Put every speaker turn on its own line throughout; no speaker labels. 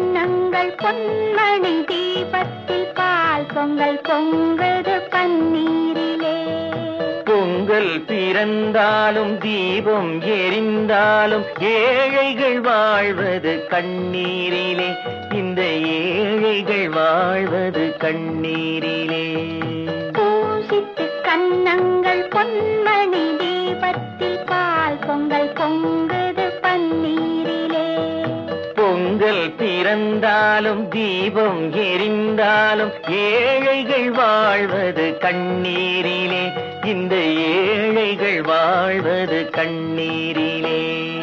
கன்னங்கள் பொன்மணி தீபத்தில் பால் பொங்கல் பொங்குது பன்னீரிலே
பொங்கல் பிறந்தாலும் தீபம் எரிந்தாலும் ஏழைகள் வாழ்வது கண்ணீரிலே இந்த ஏழைகள் வாழ்வது கண்ணீரிலே
பூசித்து கன்னங்கள் பொன்மணி தீபத்தில் பால் பொங்கல் பொங்குது பன்னீரிலே
பொங்கல் பிறந்தாலும் தீபம் எரிந்தாலும் ஏழைகள் வாழ்வது கண்ணீரிலே இந்த ஏழைகள் வாழ்வது கண்ணீரிலே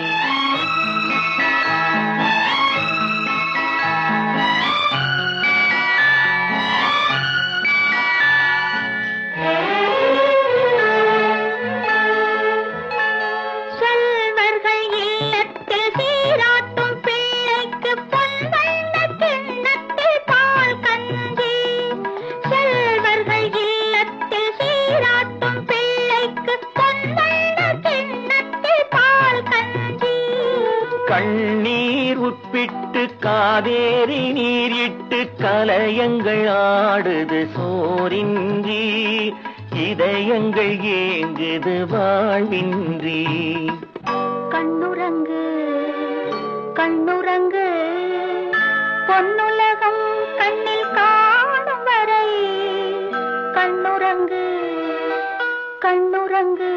செல்வர்கள் இல்லத்தில் சீராட்டும் பிள்ளைக்கு பொன்வண்ண கிண்ணத்தில் பால் கஞ்சி செல்வர்கள் இல்லத்தில் சீராட்டும் பிள்ளைக்கு பொன்வண்ண கிண்ணத்தில் பால் கஞ்சி
கண்ணீர் உப்பிட்டு காவேரி நீர் இட்டு கலயங்கள் ஆடுது சோரின்றி இதயங்கள் ஏங்குது வாழ்வின்றி
கண்ணுறங்கு கண்ணுறங்கு பொன்னுலகம் கண்ணில் காணும் வரை கண்ணுறங்கு கண்ணுறங்கு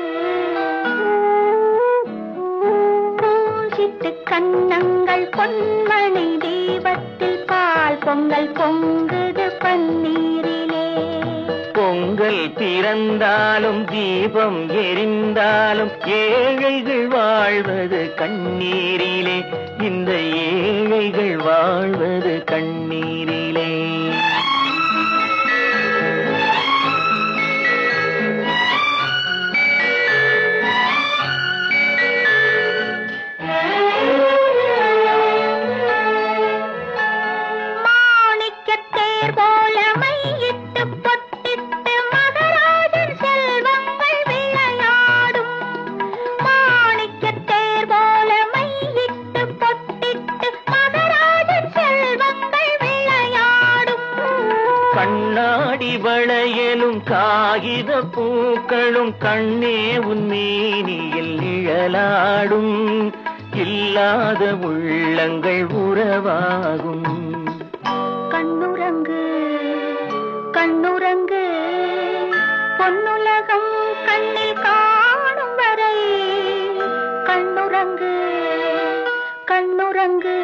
பூசிட்டு கன்னங்கள் பொன்மணி தீபத்தில் பால் பொங்கல் பொங்குது பன்னீரிலே
பொங்கல் பிறந்தாலும் தீபம் எரிந்தாலும் ஏழைகள் வாழ்வது கண்ணீரிலே இந்த ஏழைகள் வாழ்வது கண்ணீரிலே
மாணிக்கத் தேர் போல மையிட்டு பொட்டிட்டு மகராஜன் செல்வங்கள் விளையாடும் மாணிக்கத் தேர் போல மையிட்டு பொட்டிட்டு மகராஜன் செல்வங்கள் விளையாடும்
கண்ணாடி வளையலும் காகித பூக்களும் கண்ணே உன் மேனியில் நிழலாடும் இல்லாத உள்ளங்கள் உறவாகும்
கண்ணுறங்கு கண்ணுறங்கு பொன்னுலகம் கண்ணில் காணும் வரை கண்ணுறங்கு கண்ணுறங்கு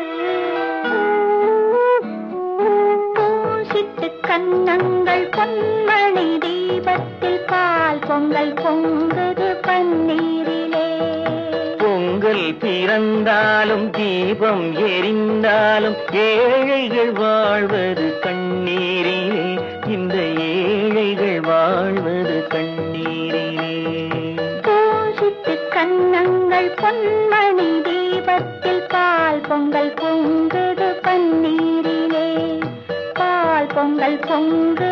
பூசிட்டு கன்னங்கள் பொன்மணி தீபத்தில் பால் பொங்கல் பொங்குது பன்னீரிலே
பொங்கல் பிறந்தாலும் தீபம் எரிந்தாலும் ஏழைகள் வாழ்வது கண்ணீரிலே இந்த ஏழைகள் வாழ்வது கண்ணீரிலே
பூசிட்டு கன்னங்கள் பொன்மணி தீபத்தில் பால் பொங்கல் பொங்குது பன்னீரிலே பால் பொங்கல் பொங்குது